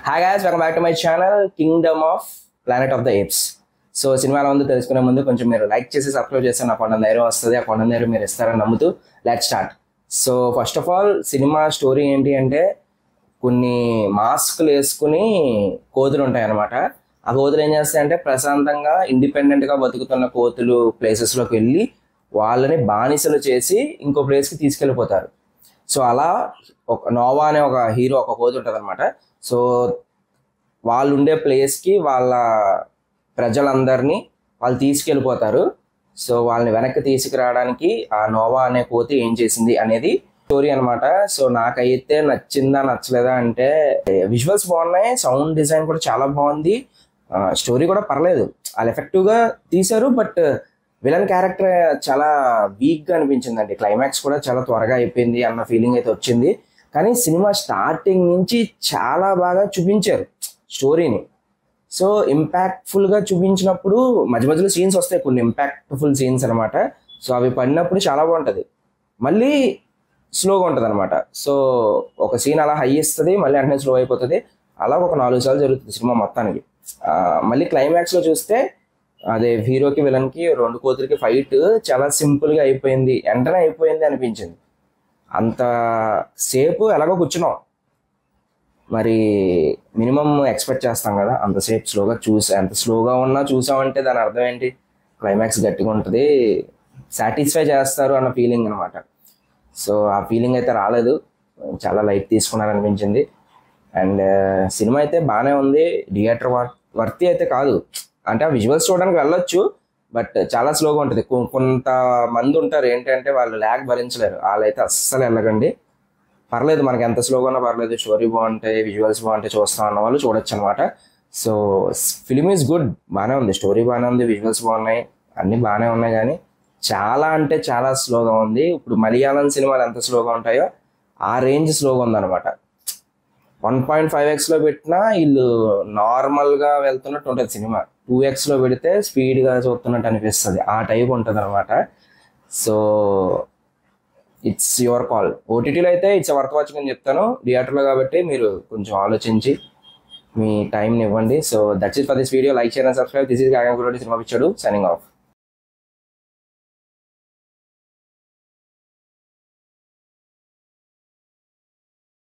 hi guys welcome back to my channel kingdom of planet of the apes so సినిమాల ముందు తెలుసుకునే ముందు కొంచెం మీరు లైక్ చేసి సబ్స్క్రైబ్ చేస్తే నా కొండ ధైర్యం వస్తుంది ఆ కొండ ధైర్యం మీరు ఇస్తారని నమ్ముతూ let start so first of all cinema story ఏంటి అంటే కొన్ని మాస్క్లు వేసుకుని కోతులు ఉంటాయి అనమాట ఆ కోతులు ఏం చేస్తాయంటే ప్రశాంతంగా ఇండిపెండెంట్ గా బతుకుతున్న కోతులు ప్లేసెస్ లోకి వెళ్ళి వాళ్ళని బానిసలు చేసి ఇంకో ప్లేస్ కి తీసుకెళ్ళిపోతారు సో అలా ఒక నోవా అనే ఒక హీరో ఒక కోతి ఉంటుంది అనమాట సో వాళ్ళు ఉండే ప్లేస్ కి వాళ్ళ ప్రజలందరినీ వాళ్ళు తీసుకెళ్ళిపోతారు సో వాళ్ళని వెనక్కి తీసుకురావడానికి ఆ నోవా అనే కోతి ఏం చేసింది అనేది స్టోరీ అన్నమాట సో నాకైతే నచ్చిందా నచ్చలేదా అంటే విజువల్స్ బాగున్నాయి సౌండ్ డిజైన్ కూడా చాలా బాగుంది స్టోరీ కూడా పర్లేదు వాళ్ళు ఎఫెక్టివ్ గా తీశారు బట్ విలన్ క్యారెక్టర్ చాలా వీక్ గా అనిపించిందండి క్లైమాక్స్ కూడా చాలా త్వరగా అయిపోయింది అన్న ఫీలింగ్ అయితే వచ్చింది కానీ సినిమా స్టార్టింగ్ నుంచి చాలా బాగా చూపించారు స్టోరీని సో ఇంపాక్ట్ఫుల్ గా చూపించినప్పుడు మధ్య మధ్యలో సీన్స్ వస్తాయి కొన్ని ఇంపాక్ట్ఫుల్ సీన్స్ అనమాట సో అవి పడినప్పుడు చాలా బాగుంటది మళ్ళీ స్లోగా ఉంటుంది అనమాట సో ఒక సీన్ అలా హై ఇస్తుంది మళ్ళీ వెంటనే స్లో అయిపోతుంది అలా ఒక నాలుగు సార్లు జరుగుతుంది సినిమా మొత్తానికి ఆ, మళ్ళీ క్లైమాక్స్ లో చూస్తే అదే హీరోకి విలన్ కి రెండు కోతులకి ఫైట్ చాలా సింపుల్ గా అయిపోయింది వెంటనే అయిపోయింది అనిపించింది అంత సేపు ఎలాగో కూర్చున్నాం మరి మినిమం ఎక్స్పెక్ట్ చేస్తాం కదా అంతసేపు స్లోగా చూసా ఎంత స్లోగా ఉన్నా చూసామంటే దాని అర్థం ఏంటి క్లైమాక్స్ గట్టిగా ఉంటుంది సాటిస్ఫై చేస్తారు అన్న ఫీలింగ్ అనమాట సో ఆ ఫీలింగ్ అయితే రాలేదు చాలా లైట్ తీసుకున్నారు అనిపించింది అండ్ సినిమా అయితే బాగానే ఉంది థియేటర్ వర్తి అయితే కాదు అంటే ఆ విజువల్స్ చూడడానికి వెళ్ళొచ్చు బట్ చాలా స్లోగా ఉంటుంది కొ- కొంత మంది ఉంటారు ఏంటంటే వాళ్ళు ల్యాగ్ భరించలేరు వాళ్ళైతే అస్సలు వెళ్ళకండి పర్లేదు మనకి ఎంత స్లోగా ఉన్నా పర్లేదు స్టోరీ బాగుంటాయి విజువల్స్ బాగుంటాయి చూస్తాం అన్న వాళ్ళు చూడొచ్చు అనమాట సో ఫిలిం ఈజ్ గుడ్ బాగానే ఉంది స్టోరీ బాగానే ఉంది విజువల్స్ బాగున్నాయి అన్ని బాగానే ఉన్నాయి కానీ చాలా అంటే చాలా స్లోగా ఉంది ఇప్పుడు మలయాళం సినిమాలు ఎంత స్లోగా ఉంటాయో ఆ రేంజ్ స్లోగా ఉందన్నమాట వన్ పాయింట్ ఫైవ్ ఎక్స్ లో పెట్టినా వీళ్ళు నార్మల్ గా వెళ్తున్నట్టు ఉంటుంది సినిమా టూ ఎక్స్ లో పెడితే స్పీడ్ గా చూస్తున్నట్టు అనిపిస్తుంది ఆ టైప్ ఉంటుంది అనమాట సో ఇట్స్ యువర్ కాల్ ఓటీటీలో అయితే ఇట్స్ వర్త్ వాచింగ్ అని చెప్తాను థియేటర్లో కాబట్టి మీరు కొంచెం ఆలోచించి మీ టైంని ఇవ్వండి so that's it for this video like share and subscribe this is Gagan cinema పిచ్చాడు సైనింగ్ ఆఫ్